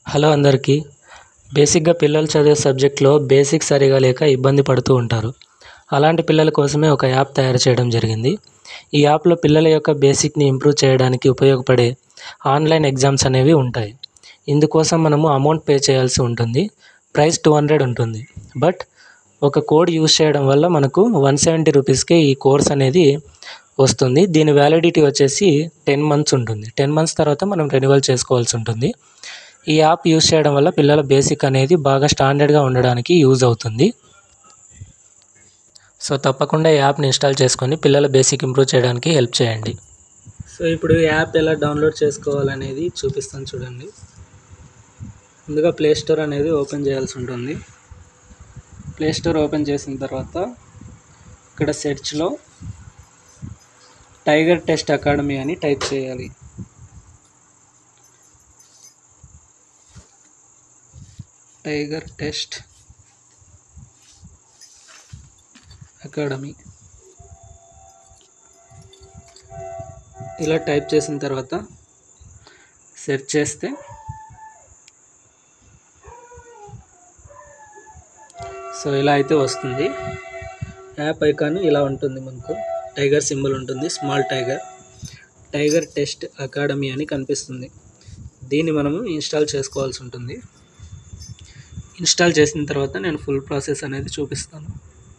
hello అందరికీ బేసిక్గా పిల్లలు చదివే సబ్జెక్ట్లో బేసిక్స్ సరిగా లేక ఇబ్బంది పడుతూ ఉంటారు అలాంటి పిల్లల కోసమే ఒక యాప్ తయారు చేయడం జరిగింది ఈ యాప్లో పిల్లల యొక్క బేసిక్ని ఇంప్రూవ్ చేయడానికి ఉపయోగపడే ఆన్లైన్ ఎగ్జామ్స్ అనేవి ఉంటాయి ఇందుకోసం మనము అమౌంట్ పే చేయాల్సి ఉంటుంది ప్రైస్ టూ హండ్రెడ్ ఉంటుంది బట్ ఒక కోడ్ యూస్ చేయడం వల్ల మనకు వన్ సెవెంటీ రూపీస్కే ఈ కోర్స్ అనేది వస్తుంది దీని వ్యాలిడిటీ వచ్చేసి టెన్ మంత్స్ ఉంటుంది టెన్ మంత్స్ తర్వాత మనం రెన్యువల్ చేసుకోవాల్సి ఉంటుంది ఈ యాప్ యూస్ చేయడం వల్ల పిల్లల బేసిక్ అనేది బాగా స్టాండర్డ్గా ఉండడానికి యూజ్ అవుతుంది సో తప్పకుండా ఈ యాప్ని ఇన్స్టాల్ చేసుకొని పిల్లల బేసిక్ ఇంప్రూవ్ చేయడానికి హెల్ప్ చేయండి సో ఇప్పుడు ఈ యాప్ ఎలా డౌన్లోడ్ చేసుకోవాలనేది చూపిస్తాను చూడండి ముందుగా ప్లే స్టోర్ అనేది ఓపెన్ చేయాల్సి ఉంటుంది ప్లే స్టోర్ ఓపెన్ చేసిన తర్వాత ఇక్కడ సెర్చ్లో టైగర్ టెస్ట్ అకాడమీ అని టైప్ చేయాలి టైగర్ టెస్ట్ అకాడమీ ఇలా టైప్ చేసిన తర్వాత సెర్చ్ చేస్తే సో ఇలా అయితే వస్తుంది యాప్ ఐకాన్ ఇలా ఉంటుంది మనకు టైగర్ సింబల్ ఉంటుంది small tiger tiger test academy అని కనిపిస్తుంది దీన్ని మనము ఇన్స్టాల్ చేసుకోవాల్సి ఉంటుంది ఇన్స్టాల్ చేసిన తర్వాత నేను ఫుల్ ప్రాసెస్ అనేది చూపిస్తాను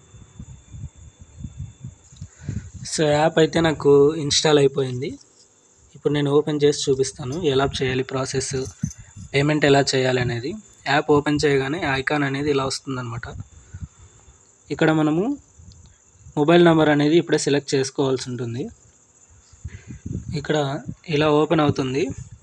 సో యాప్ అయితే నాకు ఇన్స్టాల్ అయిపోయింది ఇప్పుడు నేను ఓపెన్ చేసి చూపిస్తాను ఎలా చేయాలి ప్రాసెస్ పేమెంట్ ఎలా చేయాలి అనేది యాప్ ఓపెన్ చేయగానే ఐకాన్ అనేది ఇలా వస్తుందన్నమాట ఇక్కడ మనము మొబైల్ నెంబర్ అనేది ఇప్పుడే సెలెక్ట్ చేసుకోవాల్సి ఉంటుంది ఇక్కడ ఇలా ఓపెన్ అవుతుంది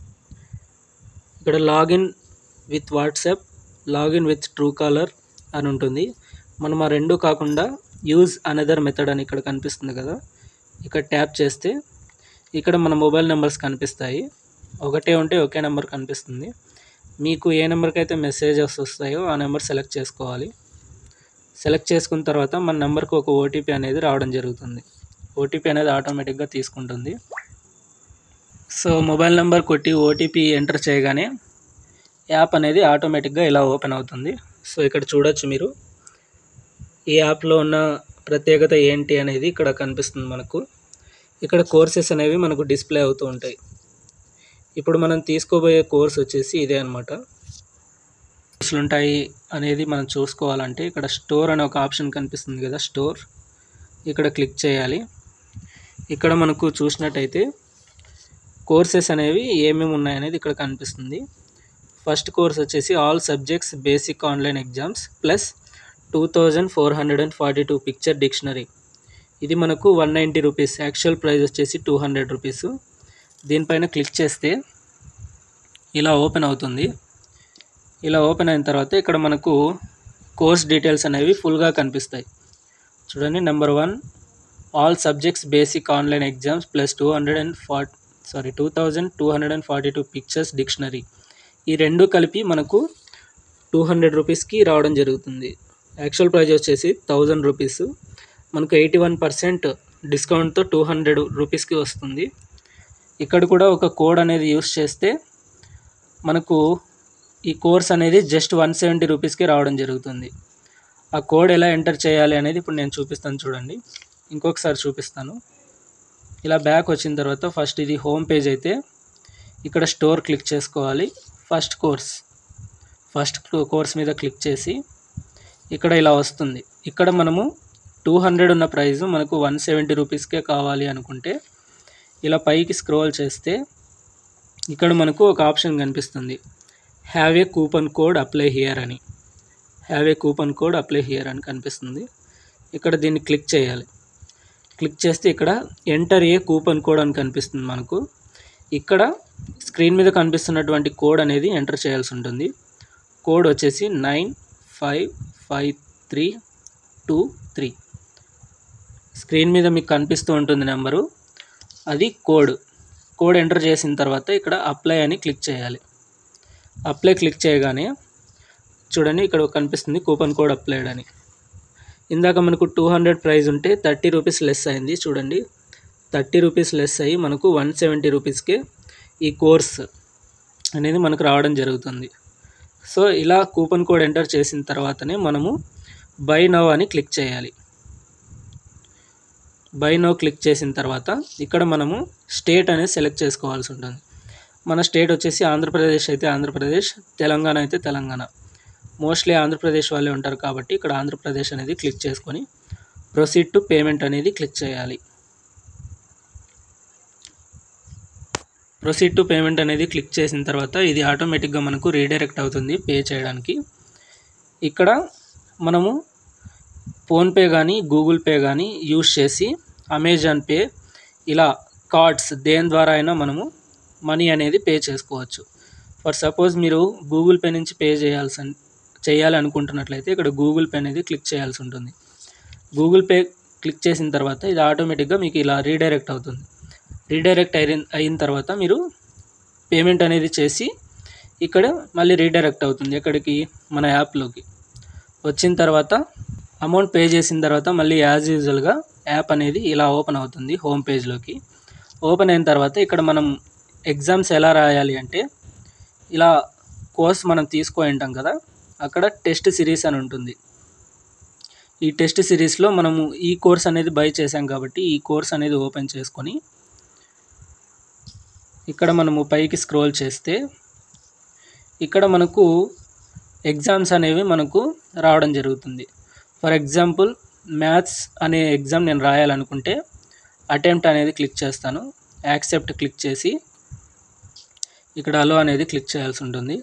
ఇక్కడ login with WhatsApp login with Truecaller అని ఉంటుంది మనం ఆ రెండు కాకుండా యూజ్ అనదర్ మెథడ్ అని ఇక్కడ కనిపిస్తుంది కదా ఇక్కడ ట్యాప్ చేస్తే ఇక్కడ మన మొబైల్ నెంబర్స్ కనిపిస్తాయి ఒకటే ఉంటే ఒకే నెంబర్ కనిపిస్తుంది మీకు ఏ నెంబర్కి అయితే మెసేజెస్ వస్తాయో ఆ నెంబర్ సెలెక్ట్ చేసుకోవాలి సెలెక్ట్ చేసుకున్న తర్వాత మన నెంబర్కి ఒక ఓటీపీ అనేది రావడం జరుగుతుంది ఓటీపీ అనేది ఆటోమేటిక్గా తీసుకుంటుంది సో మొబైల్ నెంబర్ కొట్టి ఓటీపీ ఎంటర్ చేయగానే యాప్ అనేది ఆటోమేటిక్గా ఇలా ఓపెన్ అవుతుంది సో ఇక్కడ చూడొచ్చు మీరు ఈ యాప్లో ఉన్న ప్రత్యేకత ఏంటి అనేది ఇక్కడ కనిపిస్తుంది మనకు ఇక్కడ కోర్సెస్ అనేవి మనకు డిస్ప్లే అవుతూ ఉంటాయి ఇప్పుడు మనం తీసుకోబోయే కోర్స్ వచ్చేసి ఇదే అనమాట కోర్సులు ఉంటాయి అనేది మనం చూసుకోవాలంటే ఇక్కడ స్టోర్ అనే ఒక ఆప్షన్ కనిపిస్తుంది కదా స్టోర్ ఇక్కడ క్లిక్ చేయాలి ఇక్కడ మనకు చూసినట్టయితే కోర్సెస్ అనేవి ఏమేమి ఉన్నాయనేది ఇక్కడ కనిపిస్తుంది ఫస్ట్ కోర్స్ వచ్చేసి all subjects basic online exams plus two thousand four hundred and forty two picture dictionary ఇది మనకు one ninety rupees actual price వచ్చేసి టూ హండ్రెడ్ రూపీస్ దీనిపైన క్లిక్ చేస్తే ఇలా ఓపెన్ అవుతుంది ఇలా ఓపెన్ అయిన తర్వాత ఇక్కడ మనకు కోర్స్ డీటెయిల్స్ అనేవి ఫుల్గా కనిపిస్తాయి చూడండి number one all subjects basic online exams plus two hundred and fort sorry two thousand two hundred and forty two pictures dictionary ఈ రెండు కలిపి మనకు టూ హండ్రెడ్ రూపీస్కి రావడం జరుగుతుంది యాక్చువల్ ప్రైస్ వచ్చేసి థౌజండ్ రూపీస్ మనకు ఎయిటీ వన్ పర్సెంట్ డిస్కౌంట్తో టూ హండ్రెడ్ రూపీస్కి వస్తుంది ఇక్కడ కూడా ఒక కోడ్ అనేది యూస్ చేస్తే మనకు ఈ కోర్స్ అనేది జస్ట్ వన్ సెవెంటీ రూపీస్కి రావడం జరుగుతుంది ఆ కోడ్ ఎలా ఎంటర్ చేయాలి అనేది ఇప్పుడు నేను చూపిస్తాను చూడండి ఇంకొకసారి చూపిస్తాను ఇలా బ్యాక్ వచ్చిన తర్వాత ఫస్ట్ ఇది హోమ్ పేజ్ అయితే ఇక్కడ స్టోర్ క్లిక్ చేసుకోవాలి ఫస్ట్ కోర్స్ ఫస్ట్ కోర్స్ మీద క్లిక్ చేసి ఇక్కడ ఇలా వస్తుంది ఇక్కడ మనము టూ హండ్రెడ్ ఉన్న ప్రైస్ మనకు వన్ సెవెంటీ రూపీస్కే కావాలి అనుకుంటే ఇలా పైకి స్క్రోల్ చేస్తే ఇక్కడ మనకు ఒక ఆప్షన్ కనిపిస్తుంది have a coupon code apply here అని have a coupon code apply here అని కనిపిస్తుంది ఇక్కడ దీన్ని క్లిక్ చేయాలి క్లిక్ చేస్తే ఇక్కడ ఎంటర్ ఏ కూపన్ కోడ్ అని కనిపిస్తుంది మనకు ఇక్కడ స్క్రీన్ మీద కనిపిస్తున్నటువంటి కోడ్ అనేది ఎంటర్ చేయాల్సి ఉంటుంది కోడ్ వచ్చేసి nine five five three two three screen మీద మీకు కనిపిస్తూ ఉంటుంది నెంబరు అది కోడ్ కోడ్ ఎంటర్ చేసిన తర్వాత ఇక్కడ అప్లై అని క్లిక్ చేయాలి అప్లై క్లిక్ చేయగానే చూడండి ఇక్కడ కనిపిస్తుంది కూపన్ కోడ్ అప్లైడ్ అని ఇందాక మనకు టూ హండ్రెడ్ ప్రైస్ ఉంటే థర్టీ రూపీస్ లెస్ అయింది చూడండి థర్టీ రూపీస్ లెస్ అయ్యి మనకు వన్ సెవెంటీ రూపీస్కే ఈ కోర్స్ అనేది మనకు రావడం జరుగుతుంది సో ఇలా కూపన్ కోడ్ ఎంటర్ చేసిన తర్వాతనే మనము బై నవ్ అని క్లిక్ చేయాలి బై నో క్లిక్ చేసిన తర్వాత ఇక్కడ మనము స్టేట్ అనేది సెలెక్ట్ చేసుకోవాల్సి ఉంటుంది మన స్టేట్ వచ్చేసి ఆంధ్రప్రదేశ్ అయితే ఆంధ్రప్రదేశ్ తెలంగాణ అయితే తెలంగాణ మోస్ట్లీ ఆంధ్రప్రదేశ్ వాళ్ళే ఉంటారు కాబట్టి ఇక్కడ ఆంధ్రప్రదేశ్ అనేది క్లిక్ చేసుకొని ప్రొసీడ్ టు పేమెంట్ అనేది క్లిక్ చేయాలి ప్రొసీడ్ టు పేమెంట్ అనేది క్లిక్ చేసిన తర్వాత ఇది ఆటోమేటిక్గా మనకు రీడైరెక్ట్ అవుతుంది పే చేయడానికి ఇక్కడ మనము ఫోన్పే కానీ గూగుల్ పే కానీ యూస్ చేసి అమెజాన్ పే ఇలా కార్డ్స్ దేని ద్వారా అయినా మనము మనీ అనేది పే చేసుకోవచ్చు ఫర్ సపోజ్ మీరు గూగుల్ పే నుంచి పే చేయాల్సి చేయాలి అనుకుంటున్నట్లయితే ఇక్కడ గూగుల్ పే అనేది క్లిక్ చేయాల్సి ఉంటుంది గూగుల్ పే క్లిక్ చేసిన తర్వాత ఇది ఆటోమేటిక్గా మీకు ఇలా రీడైరెక్ట్ అవుతుంది రీడైరెక్ట్ అయిన అయిన తర్వాత మీరు పేమెంట్ అనేది చేసి ఇక్కడ మళ్ళీ రీడైరెక్ట్ అవుతుంది ఎక్కడికి మన యాప్లోకి వచ్చిన తర్వాత అమౌంట్ పే చేసిన తర్వాత మళ్ళీ యాజ్ యూజువల్గా యాప్ అనేది ఇలా ఓపెన్ అవుతుంది హోమ్ పేజ్లోకి ఓపెన్ అయిన తర్వాత ఇక్కడ మనం ఎగ్జామ్స్ ఎలా రాయాలి అంటే ఇలా కోర్స్ మనం తీసుకొని ఉంటాం కదా అక్కడ టెస్ట్ సిరీస్ అని ఉంటుంది ఈ టెస్ట్ సిరీస్లో మనము ఈ కోర్స్ అనేది బై చేసాం కాబట్టి ఈ కోర్స్ అనేది ఓపెన్ చేసుకొని ఇక్కడ మనము పైకి స్క్రోల్ చేస్తే ఇక్కడ మనకు ఎగ్జామ్స్ అనేవి మనకు రావడం జరుగుతుంది ఫర్ ఎగ్జాంపుల్ మ్యాథ్స్ అనే ఎగ్జామ్ నేను రాయాలనుకుంటే అటెంప్ట్ అనేది క్లిక్ చేస్తాను యాక్సెప్ట్ క్లిక్ చేసి ఇక్కడ అలో అనేది క్లిక్ చేయాల్సి ఉంటుంది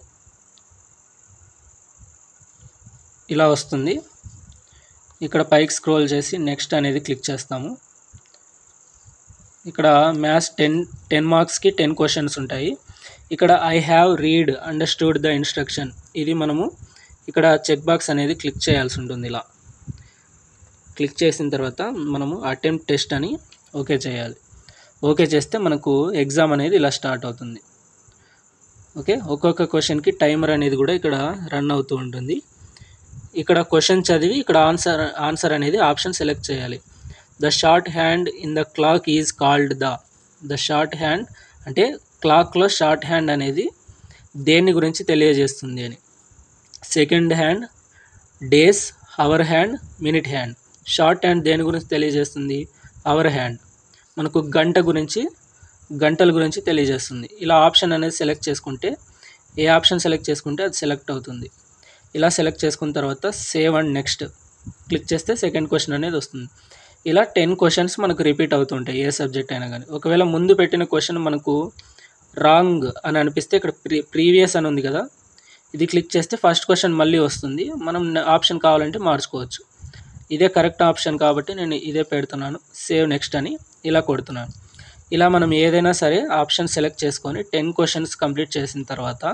ఇలా వస్తుంది ఇక్కడ పైకి స్క్రోల్ చేసి నెక్స్ట్ అనేది క్లిక్ చేస్తాము ఇక్కడ మ్యాథ్స్ టెన్ టెన్ మార్క్స్కి టెన్ క్వశ్చన్స్ ఉంటాయి ఇక్కడ I have read understood the instruction ఇది మనము ఇక్కడ చెక్ బాక్స్ అనేది క్లిక్ చేయాల్సి ఉంటుంది ఇలా క్లిక్ చేసిన తర్వాత మనము అటెంప్ట్ టెస్ట్ అని ఓకే చేయాలి ఓకే చేస్తే మనకు ఎగ్జామ్ అనేది ఇలా స్టార్ట్ అవుతుంది ఓకే ఒక్కొక్క క్వశ్చన్కి టైమర్ అనేది కూడా ఇక్కడ రన్ అవుతూ ఉంటుంది ఇక్కడ క్వశ్చన్ చదివి ఇక్కడ ఆన్సర్ ఆన్సర్ అనేది ఆప్షన్ సెలెక్ట్ చేయాలి the short hand in the clock is called the the short hand అంటే క్లాక్లో షార్ట్ హ్యాండ్ అనేది దేని గురించి తెలియజేస్తుంది అని second hand days hour hand minute hand short hand దేని గురించి తెలియజేస్తుంది అవర్ హ్యాండ్ మనకు గంట గురించి గంటల గురించి తెలియజేస్తుంది ఇలా ఆప్షన్ అనేది సెలెక్ట్ చేసుకుంటే ఏ ఆప్షన్ సెలెక్ట్ చేసుకుంటే అది సెలెక్ట్ అవుతుంది ఇలా సెలెక్ట్ చేసుకున్న తర్వాత సేవ్ అండ్ నెక్స్ట్ క్లిక్ చేస్తే సెకండ్ క్వశ్చన్ అనేది వస్తుంది ఇలా టెన్ క్వశ్చన్స్ మనకు రిపీట్ అవుతుంటాయి ఏ సబ్జెక్ట్ అయినా కానీ ఒకవేళ ముందు పెట్టిన క్వశ్చన్ మనకు రాంగ్ అని అనిపిస్తే ఇక్కడ ప్రీ ప్రీవియస్ అని ఉంది కదా ఇది క్లిక్ చేస్తే ఫస్ట్ క్వశ్చన్ మళ్ళీ వస్తుంది మనం ఆప్షన్ కావాలంటే మార్చుకోవచ్చు ఇదే కరెక్ట్ ఆప్షన్ కాబట్టి నేను ఇదే పెడుతున్నాను సేవ్ నెక్స్ట్ అని ఇలా కొడుతున్నాను ఇలా మనం ఏదైనా సరే ఆప్షన్ సెలెక్ట్ చేసుకొని టెన్ క్వశ్చన్స్ కంప్లీట్ చేసిన తర్వాత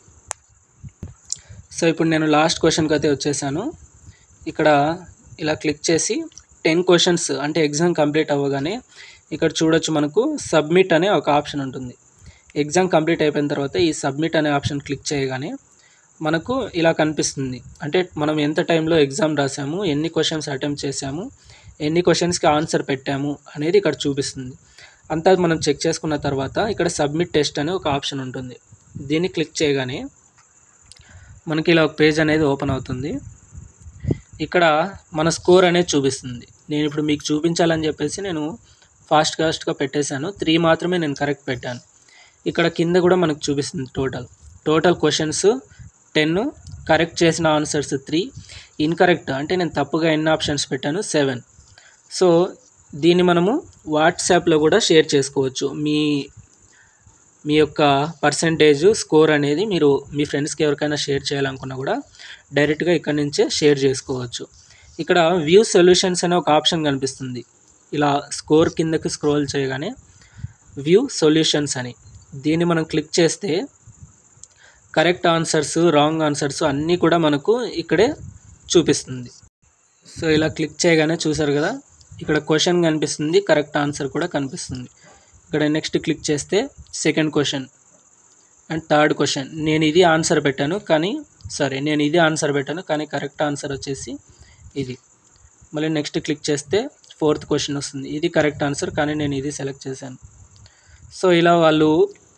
సో ఇప్పుడు నేను లాస్ట్ క్వశ్చన్కి అయితే వచ్చేసాను ఇక్కడ ఇలా క్లిక్ చేసి టెన్ క్వశ్చన్స్ అంటే ఎగ్జామ్ కంప్లీట్ అవ్వగానే ఇక్కడ చూడొచ్చు మనకు సబ్మిట్ అనే ఒక ఆప్షన్ ఉంటుంది ఎగ్జామ్ కంప్లీట్ అయిపోయిన తర్వాత ఈ సబ్మిట్ అనే ఆప్షన్ క్లిక్ చేయగానే మనకు ఇలా కనిపిస్తుంది అంటే మనం ఎంత టైంలో ఎగ్జామ్ రాసాము ఎన్ని క్వశ్చన్స్ అటెంప్ట్ చేసాము ఎన్ని క్వశ్చన్స్కి ఆన్సర్ పెట్టాము అనేది ఇక్కడ చూపిస్తుంది అంతా మనం చెక్ చేసుకున్న తర్వాత ఇక్కడ సబ్మిట్ టెస్ట్ అనే ఒక ఆప్షన్ ఉంటుంది దీన్ని క్లిక్ చేయగానే మనకి ఇలా ఒక పేజ్ అనేది ఓపెన్ అవుతుంది ఇక్కడ మన స్కోర్ అనేది చూపిస్తుంది నేను ఇప్పుడు మీకు చూపించాలని చెప్పేసి నేను ఫాస్ట్ ఫాస్ట్గా పెట్టేశాను త్రీ మాత్రమే నేను కరెక్ట్ పెట్టాను ఇక్కడ కింద కూడా మనకు చూపిస్తుంది total total questions ten correct చేసిన ఆన్సర్స్ త్రీ ఇన్కరెక్ట్ అంటే నేను తప్పుగా ఎన్ని ఆప్షన్స్ పెట్టాను సెవెన్ సో దీన్ని మనము వాట్సాప్లో కూడా షేర్ చేసుకోవచ్చు మీ మీ యొక్క పర్సంటేజ్ స్కోర్ అనేది మీరు మీ ఫ్రెండ్స్కి ఎవరికైనా షేర్ చేయాలనుకున్నా కూడా డైరెక్ట్గా ఇక్కడ నుంచే షేర్ చేసుకోవచ్చు ఇక్కడ వ్యూ సొల్యూషన్స్ అనే ఒక ఆప్షన్ కనిపిస్తుంది ఇలా స్కోర్ కిందకి స్క్రోల్ చేయగానే వ్యూ సొల్యూషన్స్ అని దీన్ని మనం క్లిక్ చేస్తే కరెక్ట్ ఆన్సర్స్ రాంగ్ ఆన్సర్స్ అన్నీ కూడా మనకు ఇక్కడే చూపిస్తుంది సో ఇలా క్లిక్ చేయగానే చూసారు కదా ఇక్కడ క్వశ్చన్ కనిపిస్తుంది కరెక్ట్ ఆన్సర్ కూడా కనిపిస్తుంది ఇక్కడ నెక్స్ట్ క్లిక్ చేస్తే second question and third question నేను ఇది ఆన్సర్ పెట్టాను కానీ సారీ నేను ఇది ఆన్సర్ పెట్టాను కానీ కరెక్ట్ ఆన్సర్ వచ్చేసి ఇది మళ్ళీ నెక్స్ట్ క్లిక్ చేస్తే ఫోర్త్ క్వశ్చన్ వస్తుంది ఇది కరెక్ట్ ఆన్సర్ కానీ నేను ఇది సెలెక్ట్ చేశాను సో ఇలా వాళ్ళు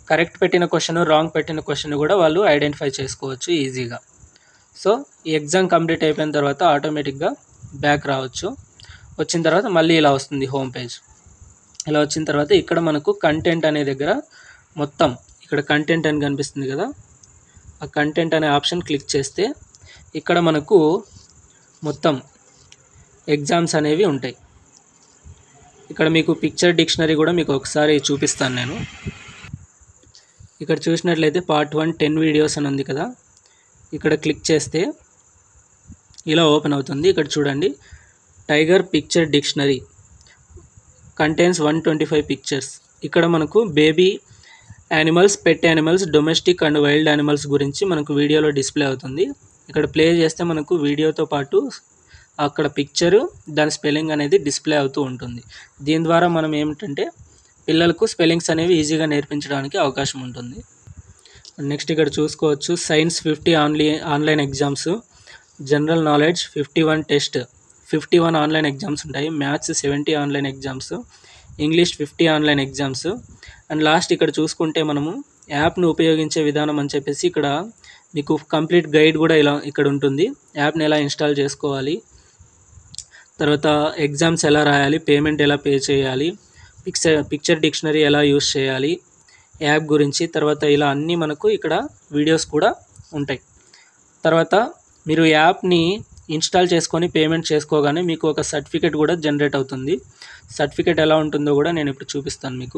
కరెక్ట్ పెట్టిన క్వశ్చన్ రాంగ్ పెట్టిన క్వశ్చన్ కూడా వాళ్ళు ఐడెంటిఫై చేసుకోవచ్చు ఈజీగా సో ఈ ఎగ్జామ్ కంప్లీట్ అయిపోయిన తర్వాత ఆటోమేటిక్గా బ్యాక్ రావచ్చు వచ్చిన తర్వాత మళ్ళీ ఇలా వస్తుంది హోమ్ పేజ్ ఇలా వచ్చిన తర్వాత ఇక్కడ మనకు కంటెంట్ అనే దగ్గర మొత్తం ఇక్కడ కంటెంట్ అని కనిపిస్తుంది కదా ఆ కంటెంట్ అనే ఆప్షన్ క్లిక్ చేస్తే ఇక్కడ మనకు మొత్తం ఎగ్జామ్స్ అనేవి ఉంటాయి ఇక్కడ మీకు పిక్చర్ డిక్షనరీ కూడా మీకు ఒకసారి చూపిస్తాను నేను ఇక్కడ చూసినట్లయితే పార్ట్ వన్ టెన్ వీడియోస్ అని ఉంది కదా ఇక్కడ క్లిక్ చేస్తే ఇలా ఓపెన్ అవుతుంది ఇక్కడ చూడండి tiger picture dictionary contains one twenty five pictures ఇక్కడ మనకు baby animals pet animals domestic and wild animals గురించి మనకు వీడియోలో డిస్ప్లే అవుతుంది ఇక్కడ ప్లే చేస్తే మనకు వీడియోతో పాటు అక్కడ పిక్చరు దాని స్పెల్లింగ్ అనేది డిస్ప్లే అవుతూ ఉంటుంది దీని ద్వారా మనం ఏమిటంటే పిల్లలకు స్పెల్లింగ్స్ అనేవి ఈజీగా నేర్పించడానికి అవకాశం ఉంటుంది నెక్స్ట్ ఇక్కడ చూసుకోవచ్చు science fifty only online exams general knowledge fifty one test fifty one online exams ఉంటాయి maths seventy online exams English fifty online exams and last ఇక్కడ చూసుకుంటే మనము యాప్ను ఉపయోగించే విధానం అని చెప్పేసి ఇక్కడ మీకు కంప్లీట్ గైడ్ కూడా ఇలా ఇక్కడ ఉంటుంది యాప్ని ఎలా ఇన్స్టాల్ చేసుకోవాలి తర్వాత ఎగ్జామ్స్ ఎలా రాయాలి పేమెంట్ ఎలా పే చేయాలి పిక్చర్ పిక్చర్ డిక్షనరీ ఎలా యూస్ చేయాలి యాప్ గురించి తర్వాత ఇలా అన్నీ మనకు ఇక్కడ వీడియోస్ కూడా ఉంటాయి తర్వాత మీరు యాప్ని ఇన్స్టాల్ చేసుకొని పేమెంట్ చేసుకోగానే మీకు ఒక సర్టిఫికేట్ కూడా జనరేట్ అవుతుంది సర్టిఫికేట్ ఎలా ఉంటుందో కూడా నేను ఇప్పుడు చూపిస్తాను మీకు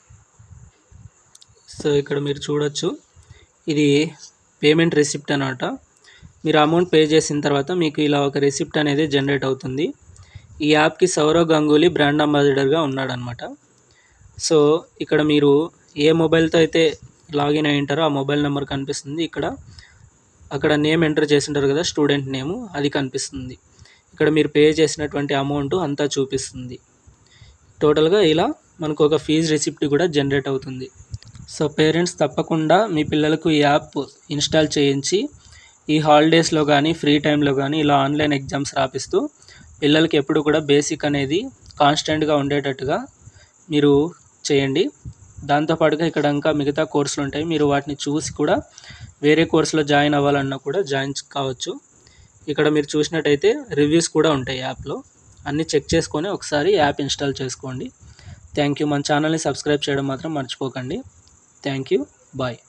సో ఇక్కడ మీరు చూడొచ్చు ఇది పేమెంట్ రెసిప్ట్ అనమాట మీరు అమౌంట్ పే చేసిన తర్వాత మీకు ఇలా ఒక రెసిప్ట్ అనేది జనరేట్ అవుతుంది ఈ యాప్కి సౌరవ్ గంగూలీ బ్రాండ్ అంబాసిడర్గా ఉన్నాడనమాట సో ఇక్కడ మీరు ఏ మొబైల్తో అయితే లాగిన్ అయి ఉంటారో ఆ మొబైల్ నెంబర్ కనిపిస్తుంది ఇక్కడ అక్కడ నేమ్ ఎంటర్ చేసి ఉంటారు కదా స్టూడెంట్ నేము అది కనిపిస్తుంది ఇక్కడ మీరు పే చేసినటువంటి అమౌంట్ అంతా చూపిస్తుంది టోటల్గా ఇలా మనకు ఒక ఫీజు రిసిప్ట్ కూడా జనరేట్ అవుతుంది సో పేరెంట్స్ తప్పకుండా మీ పిల్లలకు ఈ యాప్ ఇన్స్టాల్ చేయించి ఈ హాలిడేస్లో కానీ ఫ్రీ టైంలో కానీ ఇలా ఆన్లైన్ ఎగ్జామ్స్ రాపిస్తూ పిల్లలకి ఎప్పుడు కూడా బేసిక్ అనేది కాన్స్టెంట్గా ఉండేటట్టుగా మీరు చేయండి దాంతోపాటుగా ఇక్కడ ఇంకా మిగతా కోర్సులు ఉంటాయి మీరు వాటిని చూసి కూడా వేరే కోర్సులో జాయిన్ అవ్వాలన్నా కూడా జాయిన్ కావచ్చు ఇక్కడ మీరు చూసినట్టయితే రివ్యూస్ కూడా ఉంటాయి యాప్లో అన్నీ చెక్ చేసుకొని ఒకసారి యాప్ ఇన్స్టాల్ చేసుకోండి థ్యాంక్ యూ మన ఛానల్ని సబ్స్క్రైబ్ చేయడం మాత్రం మర్చిపోకండి థ్యాంక్ యూ బాయ్